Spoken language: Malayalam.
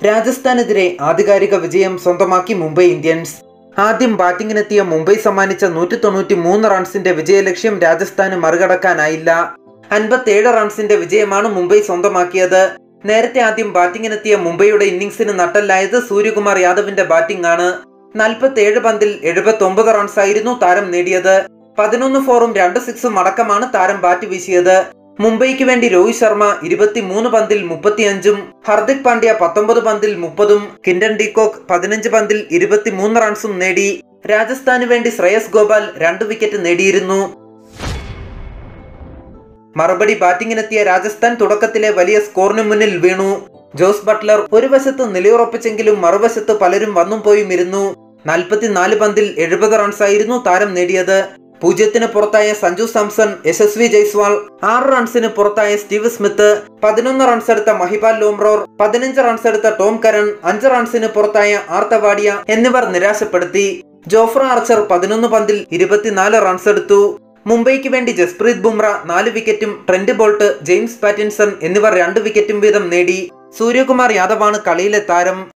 രാജസ്ഥാനെതിരെ ആധികാരിക വിജയം സ്വന്തമാക്കി മുംബൈ ഇന്ത്യൻസ് ആദ്യം ബാറ്റിംഗിനെത്തിയ മുംബൈ സമ്മാനിച്ച നൂറ്റി തൊണ്ണൂറ്റി മൂന്ന് റൺസിന്റെ വിജയലക്ഷ്യം രാജസ്ഥാന് മറികടക്കാനായില്ല അൻപത്തേഴ് റൺസിന്റെ വിജയമാണ് മുംബൈ സ്വന്തമാക്കിയത് നേരത്തെ ആദ്യം ബാറ്റിംഗിനെത്തിയ മുംബൈയുടെ ഇന്നിംഗ്സിന് നട്ടല്ലായത് സൂര്യകുമാർ യാദവിന്റെ ബാറ്റിംഗ് ആണ് നാൽപ്പത്തേഴ് പന്തിൽ എഴുപത്തി ഒമ്പത് റൺസായിരുന്നു താരം നേടിയത് പതിനൊന്ന് ഫോറും രണ്ട് സിക്സും അടക്കമാണ് താരം ബാറ്റ് വീശിയത് മുംബൈക്ക് വേണ്ടി രോഹിത് ശർമ്മ ഇരുപത്തിമൂന്ന് പന്തിൽ മുപ്പത്തിയഞ്ചും ഹർദിക് പാണ്ഡ്യ പത്തൊമ്പത് പന്തിൽ മുപ്പതും കിൻഡൻ ഡിക്കോക്ക് പതിനഞ്ച് പന്തിൽ ഇരുപത്തിമൂന്ന് റൺസും നേടി രാജസ്ഥാന് വേണ്ടി ശ്രേയസ് ഗോപാൽ രണ്ട് വിക്കറ്റ് നേടിയിരുന്നു മറുപടി ബാറ്റിംഗിനെത്തിയ രാജസ്ഥാൻ തുടക്കത്തിലെ വലിയ സ്കോറിന് മുന്നിൽ വീണു ജോസ് ബട്ട്ലർ ഒരു വശത്ത് നിലയുറപ്പിച്ചെങ്കിലും മറുവശത്ത് പലരും വന്നും പോയും ഇരുന്നു നാൽപ്പത്തിനാല് പന്തിൽ എഴുപത് റൺസായിരുന്നു താരം നേടിയത് പൂജ്യത്തിന് പുറത്തായ സഞ്ജു സാംസൺ യശസ്വി ജയ്സ്വാൾ ആറ് റൺസിന് പുറത്തായ സ്റ്റീവ് സ്മിത്ത് പതിനൊന്ന് റൺസ് എടുത്ത മഹിപാൽ ലോംറോർ പതിനഞ്ച് റൺസ് എടുത്ത ടോം കരൺ അഞ്ച് റൺസിന് പുറത്തായ ആർത്തവാഡിയ എന്നിവർ നിരാശപ്പെടുത്തി ജോഫ്ര ആർച്ചർ പതിനൊന്ന് പന്തിൽ ഇരുപത്തിനാല് റൺസ് എടുത്തു മുംബൈക്ക് വേണ്ടി ജസ്പ്രീത് ബുംറ നാല് വിക്കറ്റും ട്രെന്റ് ബോൾട്ട് ജെയിംസ് പാറ്റിൻസൺ എന്നിവർ രണ്ട് വിക്കറ്റും വീതം നേടി സൂര്യകുമാർ യാദവാണ് കളിയിലെ താരം